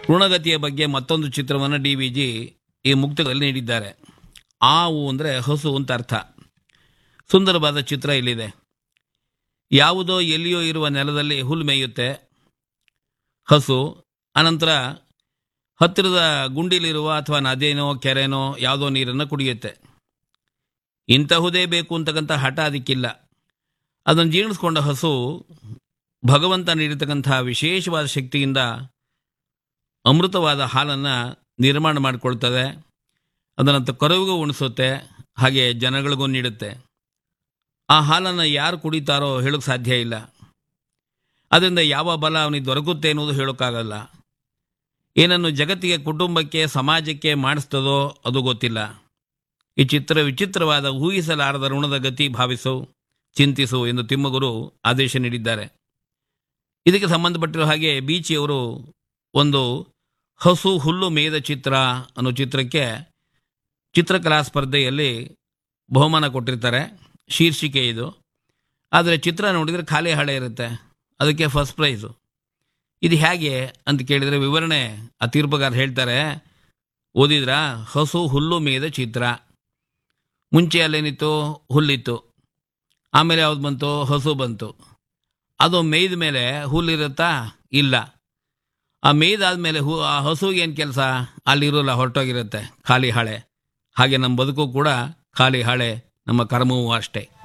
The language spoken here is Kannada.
ಋಣಗತಿಯ ಬಗ್ಗೆ ಮತ್ತೊಂದು ಚಿತ್ರವನ್ನು ಡಿ ವಿ ಜಿ ಈ ಮುಕ್ತದಲ್ಲಿ ನೀಡಿದ್ದಾರೆ ಆವು ಅಂದರೆ ಹಸು ಅಂತ ಅರ್ಥ ಸುಂದರವಾದ ಚಿತ್ರ ಇಲ್ಲಿದೆ ಯಾವುದೋ ಎಲ್ಲಿಯೋ ಇರುವ ನೆಲದಲ್ಲಿ ಹುಲ್ಲು ಮೇಯುತ್ತೆ ಹಸು ಅನಂತರ ಹತ್ತಿರದ ಗುಂಡಿಲಿರುವ ಅಥವಾ ನದಿನೋ ಕೆರೆನೋ ಯಾವುದೋ ನೀರನ್ನು ಕುಡಿಯುತ್ತೆ ಇಂತಹುದೇ ಬೇಕು ಅಂತಕ್ಕಂಥ ಹಠ ಅದಕ್ಕಿಲ್ಲ ಅದನ್ನು ಜೀರ್ಣಿಸ್ಕೊಂಡ ಹಸು ಭಗವಂತ ನೀಡಿರ್ತಕ್ಕಂಥ ವಿಶೇಷವಾದ ಶಕ್ತಿಯಿಂದ ಅಮೃತವಾದ ಹಾಲನ್ನು ನಿರ್ಮಾಣ ಮಾಡಿಕೊಳ್ತದೆ ಅದನ್ನು ಕರುವಿಗೂ ಉಣಿಸುತ್ತೆ ಹಾಗೆ ಜನಗಳಿಗೂ ನೀಡುತ್ತೆ ಆ ಹಾಲನ್ನು ಯಾರು ಕುಡಿತಾರೋ ಹೇಳೋಕ್ಕೆ ಸಾಧ್ಯ ಇಲ್ಲ ಅದರಿಂದ ಯಾವ ಬಲ ಅವನಿಗೆ ದೊರಕುತ್ತೆ ಅನ್ನೋದು ಹೇಳೋಕ್ಕಾಗಲ್ಲ ಏನನ್ನು ಜಗತ್ತಿಗೆ ಕುಟುಂಬಕ್ಕೆ ಸಮಾಜಕ್ಕೆ ಮಾಡಿಸ್ತದೋ ಅದು ಗೊತ್ತಿಲ್ಲ ಈ ಚಿತ್ರ ವಿಚಿತ್ರವಾದ ಊಹಿಸಲಾರದ ಋಣದ ಗತಿ ಭಾವಿಸು ಚಿಂತಿಸು ಎಂದು ತಿಮ್ಮಗುರು ಆದೇಶ ನೀಡಿದ್ದಾರೆ ಇದಕ್ಕೆ ಸಂಬಂಧಪಟ್ಟಿರೋ ಹಾಗೆ ಬೀಚಿಯವರು ಒಂದು ಹಸು ಹುಲ್ಲು ಮೇಯ್ದ ಚಿತ್ರ ಅನ್ನೋ ಚಿತ್ರಕ್ಕೆ ಚಿತ್ರಕಲಾ ಸ್ಪರ್ಧೆಯಲ್ಲಿ ಬಹುಮಾನ ಕೊಟ್ಟಿರ್ತಾರೆ ಶೀರ್ಷಿಕೆ ಇದು ಆದರೆ ಚಿತ್ರ ನೋಡಿದರೆ ಖಾಲಿ ಹಳೆ ಇರುತ್ತೆ ಅದಕ್ಕೆ ಫಸ್ಟ್ ಪ್ರೈಸು ಇದು ಹೇಗೆ ಅಂತ ಕೇಳಿದರೆ ವಿವರಣೆ ಆ ತೀರ್ಪುಗಾರ ಹೇಳ್ತಾರೆ ಓದಿದ್ರ ಹಸು ಹುಲ್ಲು ಮೇಯ್ದ ಚಿತ್ರ ಮುಂಚೆ ಅಲ್ಲೇನಿತ್ತು ಹುಲ್ಲಿತ್ತು ಆಮೇಲೆ ಯಾವ್ದು ಬಂತು ಹಸು ಬಂತು ಅದು ಮೇಯ್ದ ಮೇಲೆ ಹುಲ್ಲಿರುತ್ತಾ ಇಲ್ಲ ಆ ಮೇಯ್ದಾದ್ಮೇಲೆ ಹೂ ಆ ಹಸುಗೆ ಏನು ಕೆಲಸ ಅಲ್ಲಿರೋಲ್ಲ ಹೊರಟೋಗಿರುತ್ತೆ ಖಾಲಿ ಹಾಳೆ ಹಾಗೆ ನಮ್ಮ ಬದುಕು ಕೂಡ ಖಾಲಿ ಹಾಳೆ ನಮ್ಮ ಕರ್ಮವೂ ಅಷ್ಟೇ